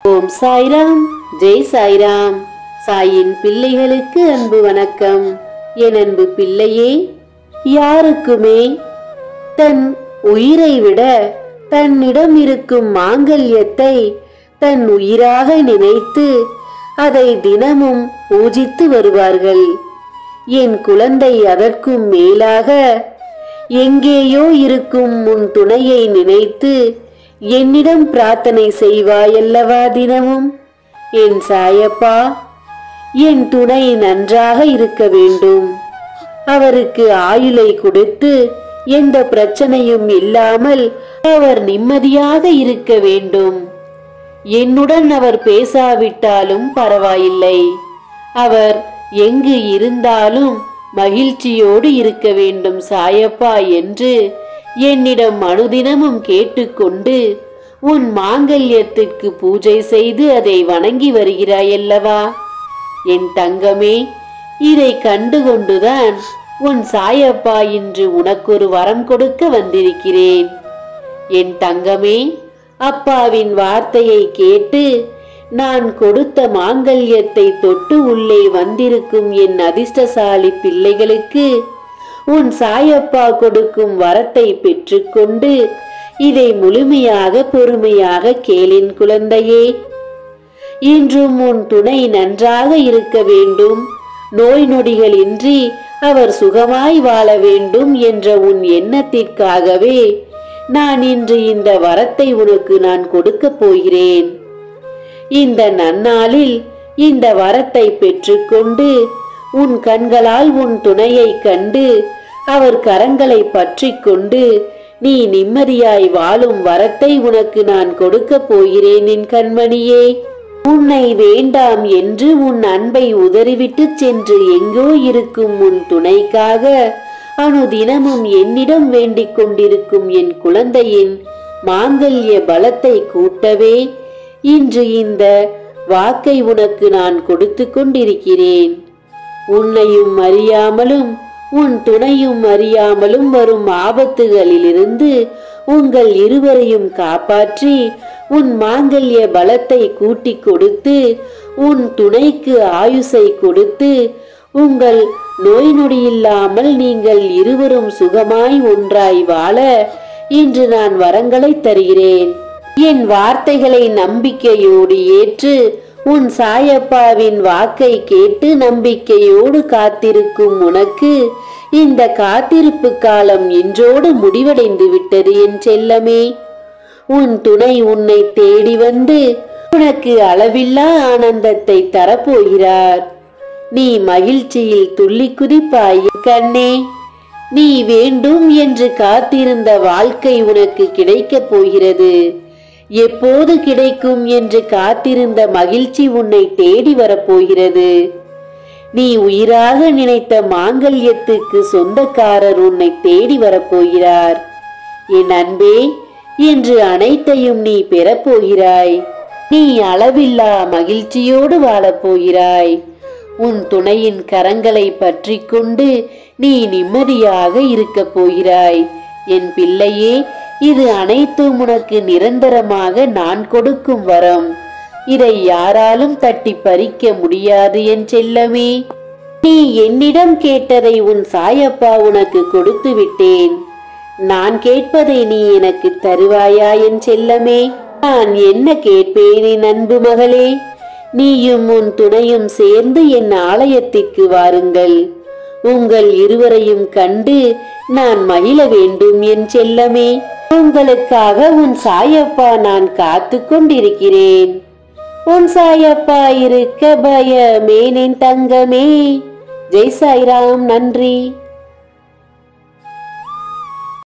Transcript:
ஓம் சாய்ராம் ஜெய் சாய்ராம் சாயின் பிள்ளைகளுக்கு அன்பு வணக்கம் என் அன்பு பிள்ளையே யாருக்குமே தன் உயிரை விட தன்னிடம் இருக்கும் மாங்கல்யத்தை தன் உயிராக நினைத்து அதை தினமும் பூஜித்து வருவார்கள் என் குழந்தை அதற்கும் மேலாக எங்கேயோ இருக்கும் உன் துணையை நினைத்து என்னிடம் பிரார்த்தனை செய்வாயல்லவா தினமும் என் சாயப்பா என் துணை நன்றாக இருக்க வேண்டும் அவருக்கு ஆயுளை கொடுத்து எந்த பிரச்சனையும் இல்லாமல் அவர் நிம்மதியாக இருக்க வேண்டும் என்னுடன் அவர் பேசாவிட்டாலும் பரவாயில்லை அவர் எங்கு இருந்தாலும் மகிழ்ச்சியோடு இருக்க வேண்டும் சாயப்பா என்று என்னிடம் அனுதினமும் கேட்டுக்கொண்டு உன் மாங்கல்யத்திற்கு பூஜை செய்து அதை வணங்கி வருகிறாயல்லவா என் தங்கமே இதை கண்டுகொண்டுதான் உன் சாயப்பா இன்று உனக்கொரு வரம் கொடுக்க வந்திருக்கிறேன் என் தங்கமே அப்பாவின் வார்த்தையை கேட்டு நான் கொடுத்த மாங்கல்யத்தை தொட்டு உள்ளே வந்திருக்கும் என் அதிர்ஷ்டசாலி பிள்ளைகளுக்கு உன் சாயப்பா கொடுக்கும் வரத்தை பெற்றுக்கொண்டு இதை முழுமையாக பொறுமையாக கேளின் குழந்தையே இன்றும் உன் துணை நன்றாக இருக்க வேண்டும் நோய் நொடிகள் இன்றி அவர் சுகமாய் வாழ வேண்டும் என்ற உன் எண்ணத்திற்காகவே நான் இன்று இந்த வரத்தை உனக்கு நான் கொடுக்கப் போகிறேன் இந்த நன்னாளில் இந்த வரத்தை பெற்றுக்கொண்டு உன் கண்களால் உன் துணையை கண்டு அவர் கரங்களை பற்றி கொண்டு நீ நிம்மதியாய் வாழும் வரத்தை உனக்கு நான் கொடுக்கப் போகிறேன் என் கண்மணியே உன்னை வேண்டாம் என்று உன் அன்பை உதறிவிட்டு சென்று எங்கோ இருக்கும் உன் துணைக்காக அனுதினமும் என்னிடம் வேண்டிக் கொண்டிருக்கும் என் குழந்தையின் மாங்கல்ய பலத்தை கூட்டவே இன்று இந்த வாக்கை உனக்கு நான் கொடுத்து கொண்டிருக்கிறேன் உன்னையும் அறியாமலும் உன் துணையும் அறியாமலும் வரும் ஆபத்துகளிலிருந்து உங்கள் இருவரையும் காப்பாற்றி உன் மாங்கல்ய பலத்தை கூட்டிக் கொடுத்து உன் துணைக்கு ஆயுசை கொடுத்து உங்கள் நோய் நொடியில்லாமல் நீங்கள் இருவரும் சுகமாய் ஒன்றாய் வாழ இன்று நான் வரங்களை தருகிறேன் என் வார்த்தைகளை நம்பிக்கையோடு ஏற்று உன் சாயப்பாவின் வாக்கை கேட்டு நம்பிக்கையோடு காத்திருக்கும் உனக்கு இந்த காத்திருப்பு காலம் இன்றோடு முடிவடைந்து விட்டது என் செல்லமே உன் துணை உன்னை தேடி வந்து உனக்கு அளவில்லா ஆனந்தத்தை தரப்போகிறார் நீ மகிழ்ச்சியில் துள்ளி குதிப்பாய் கண்ணே நீ வேண்டும் என்று காத்திருந்த வாழ்க்கை உனக்கு கிடைக்கப் போகிறது எப்போது கிடைக்கும் என்று காத்திருந்த மகிழ்ச்சி உன்னை தேடி வரப்போகிறது நீ உயிராக நினைத்த மாங்கல்யத்துக்கு சொந்தக்காரர் உன்னை தேடி வரப்போகிறார் என் அன்பே இன்று அனைத்தையும் நீ பெறப்போகிறாய் நீ அளவில்லா மகிழ்ச்சியோடு வாழப்போகிறாய் உன் துணையின் கரங்களை பற்றி கொண்டு நீ நிம்மதியாக இருக்கப் போகிறாய் என் பிள்ளையே இது அனைத்தும் உனக்கு நிரந்தரமாக நான் கொடுக்கும் வரம் இதை யாராலும் தட்டி பறிக்க முடியாது என் செல்லமே நீ என்னிடம் கேட்டதை உன் சாயப்பா உனக்கு கொடுத்து விட்டேன் நான் கேட்பதை நீ எனக்கு தருவாயா என் செல்லமே நான் என்ன கேட்பேன் என் அன்பு மகளே நீயும் உன் துணையும் சேர்ந்து என் ஆலயத்திற்கு வாருங்கள் உங்கள் இருவரையும் கண்டு நான் மகிழ வேண்டும் என் செல்லமே உங்களுக்காக உன் சாயப்பா நான் காத்து கொண்டிருக்கிறேன் உன் சாயப்பா இருக்க பயமேனின் தங்கமே ஜெய் சாய்ராம் நன்றி